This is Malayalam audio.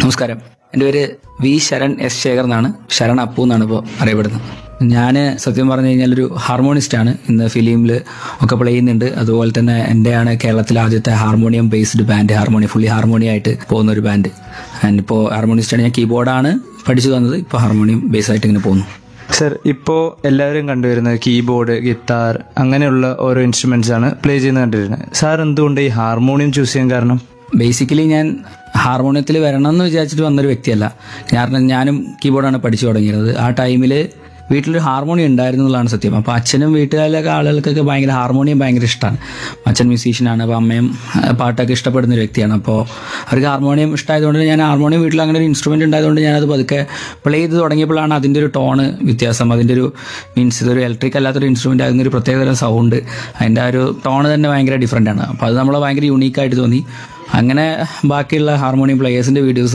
നമസ്കാരം എൻ്റെ പേര് വി ശരൺ എസ് ശേഖർ എന്നാണ് ശരൺ അപ്പു എന്നാണ് ഇപ്പോൾ അറിയപ്പെടുന്നത് ഞാൻ സത്യം പറഞ്ഞു കഴിഞ്ഞാൽ ഒരു ഹാർമോണിസ്റ്റ് ആണ് ഇന്ന് ഫിലിമിൽ ഒക്കെ പ്ലേ ചെയ്യുന്നുണ്ട് അതുപോലെ തന്നെ എൻ്റെയാണ് കേരളത്തിലെ ആദ്യത്തെ harmonium based band harmonium fully harmonium ആയിട്ട് പോകുന്ന ഒരു ബാൻഡ് ആൻഡ് ഇപ്പോൾ ഹാർമോണിസ്റ്റാണ് ഞാൻ കീബോർഡാണ് പഠിച്ചു തന്നത് ഇപ്പോൾ ഹാർമോണിയം ബേസ് ആയിട്ട് ഇങ്ങനെ പോകുന്നു സർ ഇപ്പോൾ എല്ലാവരും കണ്ടുവരുന്നത് കീബോർഡ് ഗിത്താർ അങ്ങനെയുള്ള ഓരോ ഇൻസ്ട്രുമെന്റ്സ് ആണ് പ്ലേ ചെയ്യുന്നത് കണ്ടിരുന്നത് സാർ എന്തുകൊണ്ട് ഈ ഹാർമോണിയം ചൂസ് ചെയ്യാൻ കാരണം ബേസിക്കലി ഞാൻ ഹാർമോണിയത്തിൽ വരണം എന്ന് വിചാരിച്ചിട്ട് വന്നൊരു വ്യക്തിയല്ല കാരണം ഞാനും കീബോർഡാണ് പഠിച്ചു തുടങ്ങിയത് ആ ടൈമിൽ വീട്ടിലൊരു ഹാർമോണിയം ഉണ്ടായിരുന്നു എന്നുള്ളതാണ് സത്യം അപ്പോൾ അച്ഛനും വീട്ടുകാരിലൊക്കെ ആളുകൾക്കൊക്കെ ഭയങ്കര ഹാർമോണിയം ഭയങ്കര ഇഷ്ടമാണ് അച്ഛൻ മ്യൂസീഷ്യനാണ് അപ്പോൾ അമ്മയും ആ, പാട്ടൊക്കെ ഇഷ്ടപ്പെടുന്ന ഒരു വ്യക്തിയാണ് അപ്പോൾ അവർക്ക് ഹാർമോണിയം ഇഷ്ടമായതുകൊണ്ട് ഞാൻ ഹാർമോണിയം വീട്ടിൽ അങ്ങനെ ഒരു ഇൻസ്ട്രുമെന്റ് ഉണ്ടായതുകൊണ്ട് ഞാനത് പതുക്കെ പ്ലേ ചെയ്ത് തുടങ്ങിയപ്പോഴാണ് അതിൻ്റെ ഒരു ടോണ് വ്യത്യാസം അതിൻ്റെ ഒരു മീൻസ് ഇതൊരു ഇലക്ട്രിക് അല്ലാത്തൊരു ഇൻസ്ട്രുമെന്റ് ആകുന്ന ഒരു പ്രത്യേകതരം സൗണ്ട് അതിൻ്റെ ആ ഒരു ടോണ് തന്നെ ഭയങ്കര ഡിഫറെൻ്റ് ആണ് അപ്പോൾ അത് നമ്മളെ ഭയങ്കര യൂണീക്കായിട്ട് തോന്നി അങ്ങനെ ബാക്കിയുള്ള ഹാർമോണിയം പ്ലേയേഴ്സിൻ്റെ വീഡിയോസ്